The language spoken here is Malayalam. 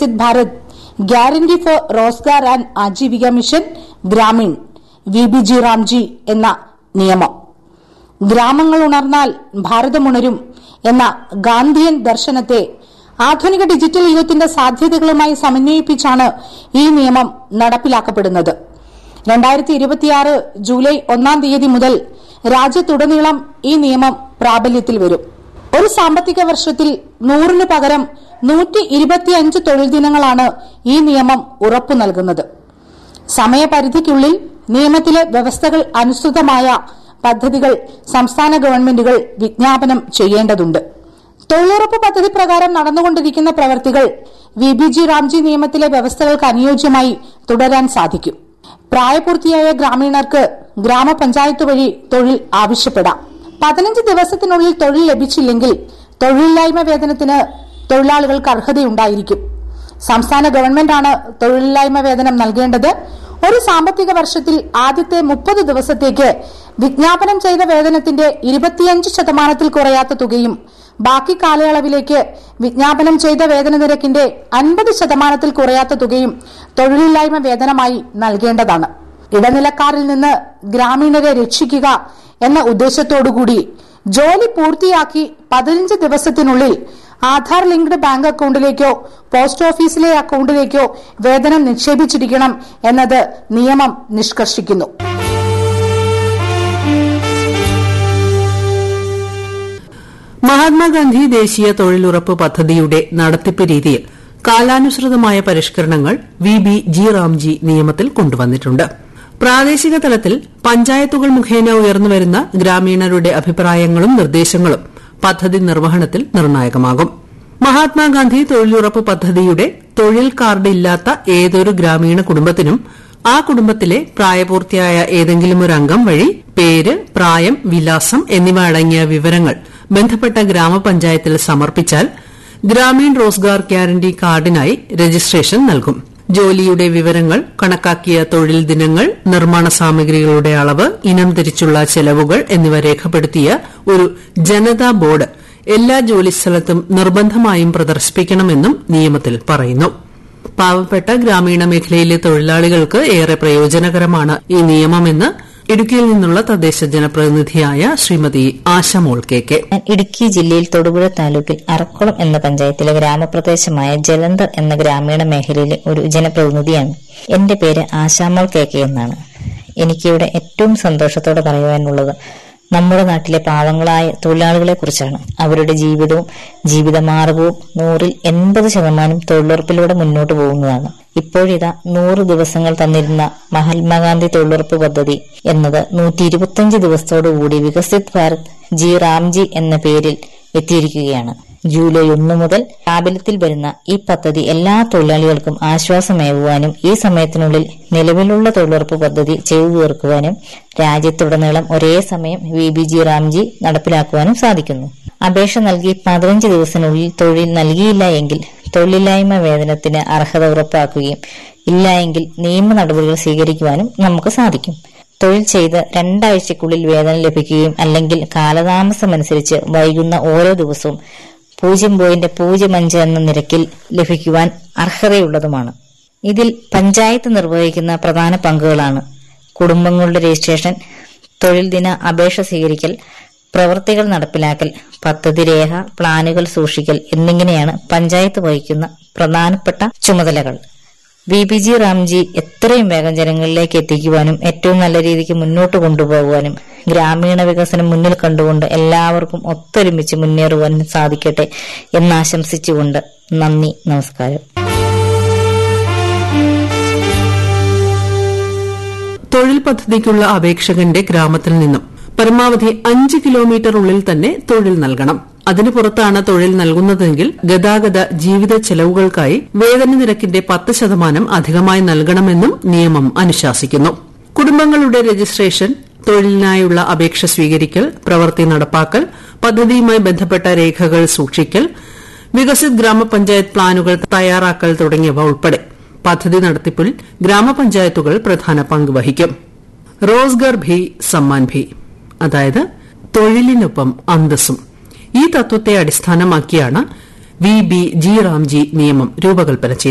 Viksit Bharat guarantee for Rozgar and Ajeevika mission Gramin V B G Ramji എന്ന നിയമം ഗ്രാമങ്ങൾ ഉണർന്നാൽ ഭാരതമുണരും എന്ന ഗാന്ധിയൻ ദർശനത്തെ ആധുനിക ഡിജിറ്റൽ യുഗത്തിന്റെ സാധ്യതകളുമായി സമന്വയിപ്പിച്ചാണ് ഈ നിയമം നടപ്പിലാക്കപ്പെടുന്നത് രണ്ടായിരത്തി ഇരുപത്തിയാറ് ജൂലൈ ഒന്നാം തീയതി മുതൽ രാജ്യത്തുടനീളം ഈ നിയമം പ്രാബല്യത്തിൽ വരും ഒരു സാമ്പത്തിക വർഷത്തിൽ നൂറിന് പകരം നൂറ്റി ഇരുപത്തിയഞ്ച് തൊഴിൽ ദിനങ്ങളാണ് ഈ നിയമം ഉറപ്പു നൽകുന്നത് സമയപരിധിക്കുള്ളിൽ നിയമത്തിലെ വ്യവസ്ഥകൾ അനുസൃതമായ പദ്ധതികൾ സംസ്ഥാന ഗവൺമെന്റുകൾ വിജ്ഞാപനം ചെയ്യേണ്ടതുണ്ട് തൊഴിലുറപ്പ് പദ്ധതി പ്രകാരം നടന്നുകൊണ്ടിരിക്കുന്ന പ്രവർത്തികൾ വി ബി ജി റാംജി നിയമത്തിലെ വ്യവസ്ഥകൾക്ക് അനുയോജ്യമായി തുടരാൻ സാധിക്കും പ്രായപൂർത്തിയായ ഗ്രാമീണർക്ക് ഗ്രാമപഞ്ചായത്ത് വഴി തൊഴിൽ ആവശ്യപ്പെടാം പതിനഞ്ച് ദിവസത്തിനുള്ളിൽ തൊഴിൽ ലഭിച്ചില്ലെങ്കിൽ തൊഴിലില്ലായ്മ വേതനത്തിന് തൊഴിലാളികൾക്ക് അർഹതയുണ്ടായിരിക്കും സംസ്ഥാന ഗവൺമെന്റാണ് തൊഴിലില്ലായ്മ വേതനം നൽകേണ്ടത് ഒരു സാമ്പത്തിക വർഷത്തിൽ ആദ്യത്തെ മുപ്പത് ദിവസത്തേക്ക് വിജ്ഞാപനം ചെയ്ത വേതനത്തിന്റെ ഇരുപത്തിയഞ്ച് ശതമാനത്തിൽ കുറയാത്ത തുകയും ബാക്കി കാലയളവിലേക്ക് വിജ്ഞാപനം ചെയ്ത വേതന നിരക്കിന്റെ അൻപത് ശതമാനത്തിൽ കുറയാത്ത തുകയും തൊഴിലില്ലായ്മ വേതനമായി നൽകേണ്ടതാണ് ഇടനിലക്കാരിൽ നിന്ന് ഗ്രാമീണരെ രക്ഷിക്കുക എന്ന ഉദ്ദേശത്തോടുകൂടി ജോലി പൂർത്തിയാക്കി പതിനഞ്ച് ദിവസത്തിനുള്ളിൽ ആധാർ ലിങ്ക്ഡ് ബാങ്ക് അക്കൌണ്ടിലേക്കോ പോസ്റ്റ് ഓഫീസിലെ അക്കൌണ്ടിലേക്കോ വേതനം നിക്ഷേപിച്ചിരിക്കണം എന്നത് നിയമം നിഷ്കർഷിക്കുന്നു മഹാത്മാഗാന്ധി ദേശീയ തൊഴിലുറപ്പ് പദ്ധതിയുടെ നടത്തിപ്പ് രീതിയിൽ കാലാനുസൃതമായ പരിഷ്കരണങ്ങൾ വി ബി ജി റാംജി നിയമത്തിൽ കൊണ്ടുവന്നിട്ടുണ്ട് പ്രാദേശിക തലത്തിൽ പഞ്ചായത്തുകൾ മുഖേന ഉയർന്നുവരുന്ന ഗ്രാമീണരുടെ അഭിപ്രായങ്ങളും നിർദ്ദേശങ്ങളും പദ്ധതി നിർവഹണത്തിൽ നിർണായകമാകും മഹാത്മാഗാന്ധി തൊഴിലുറപ്പ് പദ്ധതിയുടെ തൊഴിൽ കാർഡ് ഇല്ലാത്ത ഏതൊരു ഗ്രാമീണ കുടുംബത്തിനും ആ കുടുംബത്തിലെ പ്രായപൂർത്തിയായ ഏതെങ്കിലും ഒരു അംഗം വഴി പേര് പ്രായം വിലാസം എന്നിവ അടങ്ങിയ വിവരങ്ങൾ ബന്ധപ്പെട്ട ഗ്രാമപഞ്ചായത്തിൽ സമർപ്പിച്ചാൽ ഗ്രാമീൺ റോസ്ഗാർ ഗ്യാരണ്ടി കാർഡിനായി രജിസ്ട്രേഷൻ നൽകും ജോലിയുടെ വിവരങ്ങൾ കണക്കാക്കിയ തൊഴിൽ ദിനങ്ങൾ നിർമ്മാണ സാമഗ്രികളുടെ അളവ് ഇനം തിരിച്ചുള്ള ചെലവുകൾ എന്നിവ രേഖപ്പെടുത്തിയ ഒരു ജനതാ ബോർഡ് എല്ലാ ജോലിസ്ഥലത്തും നിർബന്ധമായും പ്രദർശിപ്പിക്കണമെന്നും നിയമത്തിൽ പറയുന്നു പാവപ്പെട്ട ഗ്രാമീണ മേഖലയിലെ തൊഴിലാളികൾക്ക് ഏറെ പ്രയോജനകരമാണ് ഈ നിയമമെന്ന് ഇടുക്കിയിൽ നിന്നുള്ള തദ്ദേശ ജനപ്രതിനിധിയായ ശ്രീമതി ആശമോൾ കെ കെ ഞാൻ ഇടുക്കി ജില്ലയിൽ തൊടുപുഴ താലൂക്കിൽ അറക്കുളം എന്ന പഞ്ചായത്തിലെ ഗ്രാമപ്രദേശമായ ജലന്ധർ എന്ന ഗ്രാമീണ മേഖലയിലെ ഒരു ജനപ്രതിനിധിയാണ് എന്റെ പേര് ആശാമോൾ കെ കെ എന്നാണ് എനിക്കിവിടെ ഏറ്റവും സന്തോഷത്തോടെ പറയുവാനുള്ളത് നമ്മുടെ നാട്ടിലെ പാവങ്ങളായ തൊഴിലാളികളെ കുറിച്ചാണ് അവരുടെ ജീവിതവും ജീവിതമാർഗവും നൂറിൽ എൺപത് ശതമാനം തൊഴിലുറപ്പിലൂടെ മുന്നോട്ട് പോകുന്നതാണ് ഇപ്പോഴിതാ നൂറ് ദിവസങ്ങൾ തന്നിരുന്ന മഹാത്മാഗാന്ധി തൊഴിലുറപ്പ് പദ്ധതി എന്നത് നൂറ്റി ഇരുപത്തിയഞ്ച് ദിവസത്തോടുകൂടി വികസിത് ഭാരത് ജി റാംജി എന്ന പേരിൽ എത്തിയിരിക്കുകയാണ് ജൂലൈ ഒന്ന് മുതൽ പ്രാബല്യത്തിൽ വരുന്ന ഈ പദ്ധതി എല്ലാ തൊഴിലാളികൾക്കും ആശ്വാസമേകുവാനും ഈ സമയത്തിനുള്ളിൽ നിലവിലുള്ള തൊഴിലുറപ്പ് പദ്ധതി ചെയ്തു തീർക്കുവാനും രാജ്യത്തുടനീളം ഒരേ സമയം വി ബി ജി റാംജി നടപ്പിലാക്കുവാനും സാധിക്കുന്നു അപേക്ഷ നൽകി പതിനഞ്ച് ദിവസത്തിനുള്ളിൽ തൊഴിൽ നൽകിയില്ല എങ്കിൽ തൊഴിലില്ലായ്മ വേതനത്തിന് അർഹത ഉറപ്പാക്കുകയും ഇല്ല എങ്കിൽ നിയമ നടപടികൾ സ്വീകരിക്കുവാനും നമുക്ക് സാധിക്കും തൊഴിൽ ചെയ്ത് രണ്ടാഴ്ചക്കുള്ളിൽ വേതനം ലഭിക്കുകയും അല്ലെങ്കിൽ കാലതാമസമനുസരിച്ച് വൈകുന്ന ഓരോ ദിവസവും പൂജ്യം പോയിന്റ് പൂജ്യം അഞ്ച് എന്ന നിരക്കിൽ ലഭിക്കുവാൻ അർഹതയുള്ളതുമാണ് ഇതിൽ പഞ്ചായത്ത് നിർവഹിക്കുന്ന പ്രധാന പങ്കുകളാണ് കുടുംബങ്ങളുടെ രജിസ്ട്രേഷൻ തൊഴിൽ ദിന അപേക്ഷ സ്വീകരിക്കൽ പ്രവൃത്തികൾ നടപ്പിലാക്കൽ പദ്ധതി രേഖ പ്ലാനുകൾ സൂക്ഷിക്കൽ എന്നിങ്ങനെയാണ് പഞ്ചായത്ത് വഹിക്കുന്ന പ്രധാനപ്പെട്ട ചുമതലകൾ വി ബി ജി റാംജി എത്രയും വേഗം ജനങ്ങളിലേക്ക് എത്തിക്കുവാനും ഏറ്റവും നല്ല രീതിക്ക് മുന്നോട്ട് കൊണ്ടുപോകുവാനും ഗ്രാമീണ വികസനം മുന്നിൽ കണ്ടുകൊണ്ട് എല്ലാവർക്കും ഒത്തൊരുമിച്ച് മുന്നേറുവാനും സാധിക്കട്ടെ എന്നാശംസിച്ചുകൊണ്ട് നന്ദി നമസ്കാരം തൊഴിൽ പദ്ധതിക്കുള്ള അപേക്ഷകന്റെ ഗ്രാമത്തിൽ നിന്നും പരമാവധി അഞ്ച് കിലോമീറ്റർ ഉള്ളിൽ തന്നെ തൊഴിൽ നൽകണം അതിനു പുറത്താണ് തൊഴിൽ നൽകുന്നതെങ്കിൽ ഗതാഗത ജീവിത ചെലവുകൾക്കായി വേതന നിരക്കിന്റെ പത്ത് ശതമാനം അധികമായി നൽകണമെന്നും നിയമം അനുശാസിക്കുന്നു കുടുംബങ്ങളുടെ രജിസ്ട്രേഷൻ തൊഴിലിനായുള്ള അപേക്ഷ സ്വീകരിക്കൽ പ്രവൃത്തി നടപ്പാക്കൽ പദ്ധതിയുമായി ബന്ധപ്പെട്ട രേഖകൾ സൂക്ഷിക്കൽ വികസിത് ഗ്രാമപഞ്ചായത്ത് പ്ലാനുകൾ തയ്യാറാക്കൽ തുടങ്ങിയവ ഉൾപ്പെടെ പദ്ധതി നടത്തിപ്പിൽ ഗ്രാമപഞ്ചായത്തുകൾ പ്രധാന പങ്ക് വഹിക്കും റോസ്ഗർ ഭി സമ്മാൻ ഭി അതായത് തൊഴിലിനൊപ്പം അന്തസ്സും ഈ തത്വത്തെ അടിസ്ഥാനമാക്കിയാണ് വി ബി ജി റാംജി നിയമം രൂപകൽപ്പന ചെയ്തത്